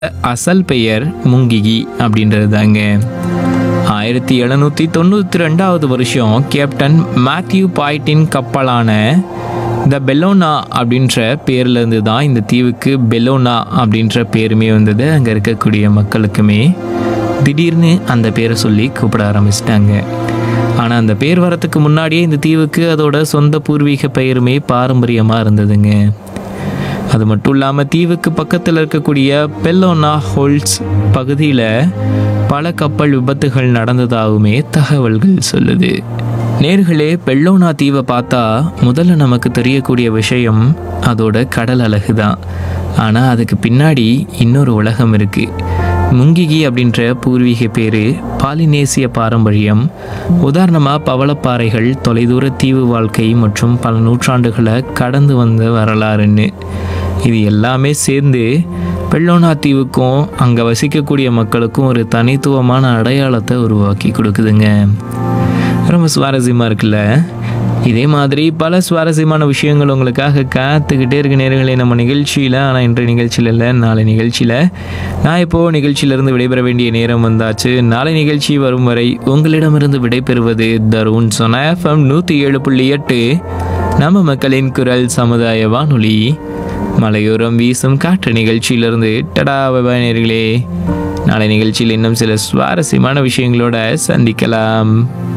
அசல் பெயர் முங்கிகி அப்படின்றது தாங்க ஆயிரத்தி எழுநூற்றி தொண்ணூற்றி ரெண்டாவது வருஷம் கேப்டன் மேத்யூ பாய்ட்டின் கப்பலான த பெல்லோனா அப்படின்ற பேர்லேருந்து தான் இந்த தீவுக்கு பெல்லோனா அப்படின்ற பேருமே வந்தது அங்கே இருக்கக்கூடிய மக்களுக்குமே திடீர்னு அந்த பேரை சொல்லி கூப்பிட ஆரம்பிச்சிட்டாங்க ஆனால் அந்த பேர் வரத்துக்கு முன்னாடியே இந்த தீவுக்கு அதோட சொந்த பூர்வீக பெயருமே பாரம்பரியமாக இருந்ததுங்க அது மட்டும் இல்லாமல் தீவுக்கு பக்கத்தில் இருக்கக்கூடிய பெல்லோனா ஹோல்ஸ் பகுதியில் பல கப்பல் விபத்துகள் நடந்ததாகவுமே தகவல்கள் சொல்லுது நேர்களே பெல்லோனா தீவை பார்த்தா முதல்ல நமக்கு தெரியக்கூடிய விஷயம் அதோட கடல் அழகு தான் ஆனால் அதுக்கு பின்னாடி இன்னொரு உலகம் இருக்குது முங்கிகி அப்படின்ற பூர்வீக பேர் பாலினேசிய பாரம்பரியம் உதாரணமாக பவளப்பாறைகள் தொலைதூர தீவு வாழ்க்கை மற்றும் பல நூற்றாண்டுகளை கடந்து வந்த வரலாறுன்னு இது எல்லாமே சேர்ந்து பெல்லோனா தீவுக்கும் அங்கே வசிக்கக்கூடிய மக்களுக்கும் ஒரு தனித்துவமான அடையாளத்தை உருவாக்கி கொடுக்குதுங்க ரொம்ப சுவாரஸ்யமாக இருக்குல்ல இதே மாதிரி பல சுவாரஸ்யமான விஷயங்கள் உங்களுக்காக காத்துக்கிட்டே இருக்க நேரங்களே நம்ம நிகழ்ச்சியில் ஆனால் இன்றைய நிகழ்ச்சியில் இல்லை நாளை நிகழ்ச்சியில் நான் இப்போது நிகழ்ச்சியிலிருந்து விடைபெற வேண்டிய நேரம் வந்தாச்சு நாளை நிகழ்ச்சி வரும் வரை உங்களிடமிருந்து விடைபெறுவது தருண் சொன்ன எஃப்எம் நூற்றி ஏழு புள்ளி எட்டு நம்ம மக்களின் குரல் சமுதாய வானொலி மலையோரம் வீசும் காற்று நிகழ்ச்சியிலிருந்து டடா பாய் நேர்களே நாளை நிகழ்ச்சியில் இன்னும் சில சுவாரஸ்யமான விஷயங்களோட சந்திக்கலாம்